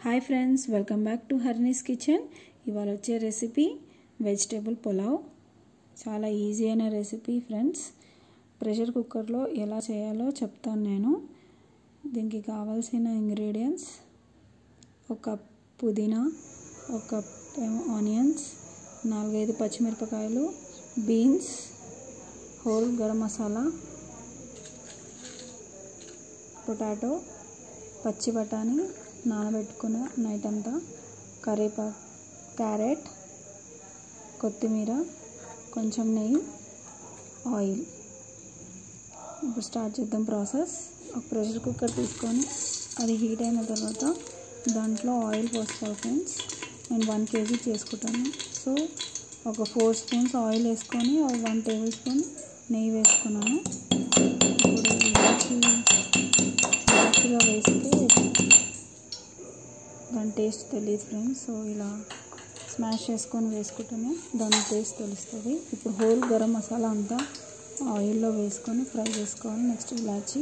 hi friends welcome back to Harni's kitchen ఇవాళ వచ్చే recipe vegetable pulao చాలా ఈజీ అయిన రెసిపీ ఫ్రెండ్స్ ప్రెషర్ కుక్కర్లో ఎలా చేయాలో చెప్తాను నేను దీనికి కావాల్సిన ఇంగ్రీడియంట్స్ ఒక కప్ పుదీనా ఒక కప్ ఏమో ఆనియన్స్ నాలుగైదు పచ్చిమిరపకాయలు beans whole garam masala potato పచ్చి బఠానీ నానబెట్టుకున్న నైట్ అంతా కరివేపాకు క్యారెట్ కొత్తిమీర కొంచెం నెయ్యి ఆయిల్ ఇప్పుడు స్టార్ట్ చేద్దాం ప్రాసెస్ ఒక ప్రెషర్ కుక్కర్ తీసుకొని అది హీట్ అయిన తర్వాత దాంట్లో ఆయిల్ పోసుకోవాలి ఫ్రెండ్స్ నేను వన్ కేజీ చేసుకుంటాను సో ఒక ఫోర్ స్పూన్స్ ఆయిల్ వేసుకొని ఒక వన్ టేబుల్ స్పూన్ నెయ్యి వేసుకున్నాను ఇప్పుడు ఇలాచి ఇలాచిగా వేస్తే దాని టేస్ట్ తెలియదు ఫ్రెండ్స్ సో ఇలా స్మాష్ చేసుకొని వేసుకుంటేనే దాని టేస్ట్ తెలుస్తుంది ఇప్పుడు హోల్ గరం మసాలా అంతా ఆయిల్లో వేసుకొని ఫ్రై చేసుకోవాలి నెక్స్ట్ ఇలాచి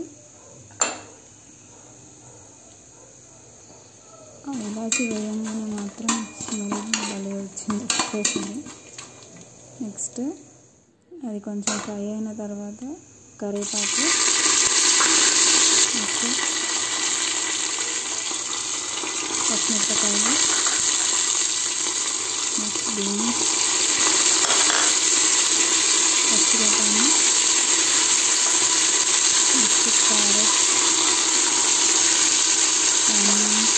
ఆ ఇలాచి వేయంగానే మాత్రం స్మెల్ భలే వచ్చింది వచ్చేసింది నెక్స్ట్ అది కొంచెం ఫ్రై అయిన తర్వాత కరివేపాకు నెక్స్ట్ పచ్చిమిరపకాయలు నెక్స్ట్ బీన్స్ పచ్చిమిరపకాయలు నెక్స్ట్ క్యారెట్ ఆనియన్స్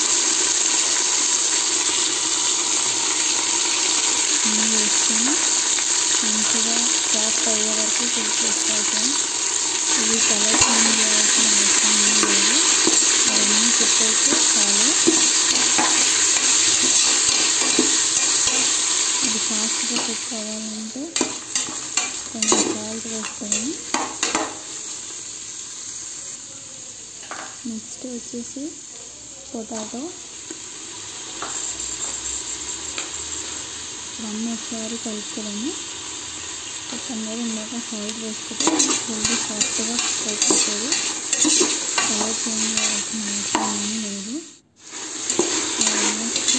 అన్నీ వేసుకొని మంచిగా సాఫ్ట్ అయ్యే వరకు కుక్ చేసుకోవాలి ఇది కలర్ చేంజ్ చేయాల్సిన అవసరం ఏం లేదు అవన్నీ కుక్ అయితే చాలు ఇది ఫాస్ట్గా కుక్ అవ్వాలంటే కొంచెం సాల్ట్ వేసుకోవాలి నెక్స్ట్ వచ్చేసి పొటాటో అన్నీ ఒకసారి కలుపుకోవడము పక్కన ఇందాక సాల్ట్ వేసుకుంటే జల్దీ ఫాస్ట్గా కుక్ అయిపోతుంది కలర్ చేంజ్ చేయాల్సిన అవసరం ఏమీ లేదు ఆల్మోస్ట్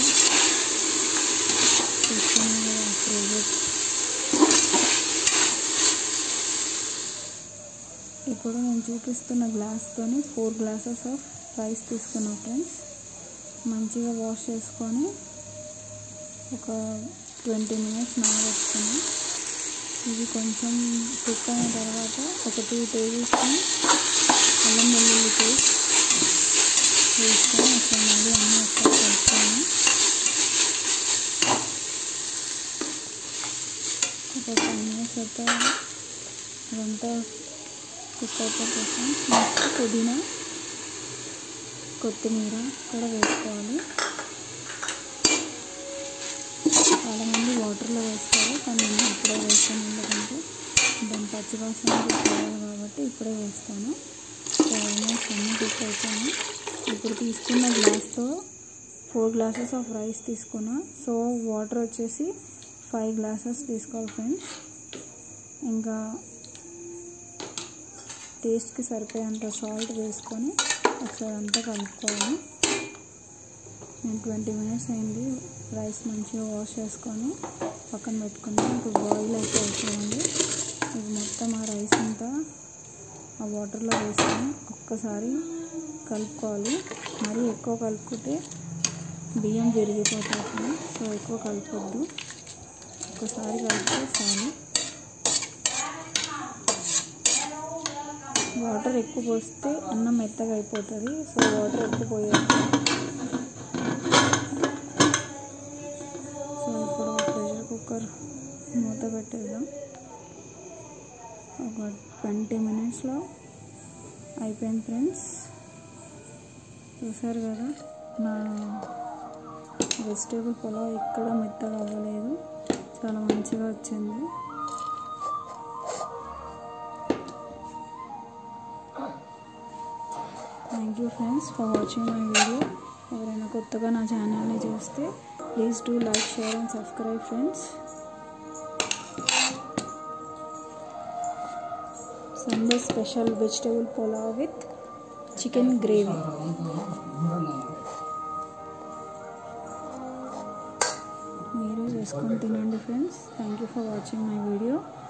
చూసుకుని ప్రోజెక్ట్ ఇప్పుడు నేను చూపిస్తున్న గ్లాస్తోని ఫోర్ గ్లాసెస్ ఆఫ్ రైస్ తీసుకున్నా ఫ్రెండ్స్ మంచిగా వాష్ చేసుకొని ఒక ట్వంటీ మినిట్స్ నానబెట్టుకుని ఇది కొంచెం కుక్ అయిన తర్వాత ఒక టూ టేబుల్ స్పూన్ అల్లం వెల్లుల్లి పేస్ట్ వేసుకొని ఒకసారి మళ్ళీ అన్నీ ఒకసారి కలుపుకొని ఒక ఫైవ్ మినిట్స్ అయితే అదంతా కుక్ అయిపోతుంది నెక్స్ట్ పుదీనా కొత్తిమీర కూడా వేసుకోవాలి చాలామంది వాటర్లో వేస్తారు కానీ నేను ఇప్పుడే వేస్తాను ఎందుకంటే దాని పచ్చివాసన పోవాలి కాబట్టి ఇప్పుడే వేస్తాను సో ఆల్మోస్ట్ అన్నీ కుక్ అయిపోయాను ఇప్పుడు తీసుకున్న గ్లాస్తో ఫోర్ గ్లాసెస్ ఆఫ్ రైస్ తీసుకున్నా సో వాటర్ వచ్చేసి ఫైవ్ గ్లాసెస్ తీసుకోవాలి ఫ్రెండ్స్ ఇంకా టేస్ట్కి సరిపోయేంత సాల్ట్ వేసుకొని ఒకసారి అంతా కలుపుకోవాలి నేను ట్వంటీ మినిట్స్ అయింది రైస్ మంచిగా వాష్ చేసుకొని పక్కన పెట్టుకున్నాను ఇప్పుడు బాయిల్ అయితే అవుతుంది ఇది మొత్తం ఆ రైస్ అంతా ఆ వాటర్లో వేసుకొని ఒక్కసారి కలుపుకోవాలి మరీ ఎక్కువ కలుపుకుంటే బియ్యం విరిగిపోతుంది సో ఎక్కువ కలపొద్దు ఒక్కసారి కలిపితే చాలు వాటర్ ఎక్కువ పోస్తే అన్నం మెత్తగా అయిపోతుంది సో వాటర్ ఎక్కువ పోయొద్దు సో ఇప్పుడు ప్రెషర్ కుక్కర్ మూత పెట్టేద్దాం ఒక ట్వంటీ మినిట్స్లో అయిపోయింది ఫ్రెండ్స్ చూసారు కదా నా వెజిటేబుల్ పులావ్ ఎక్కడ మెత్తగా అవ్వలేదు చాలా మంచిగా వచ్చింది thank you friends for watching my video ఎవరైనా కొత్తగా నా ఛానల్ని చూస్తే please do like share and subscribe friends Sunday special vegetable pulao with chicken gravy మీరు చేసుకొని తినండి friends thank you for watching my video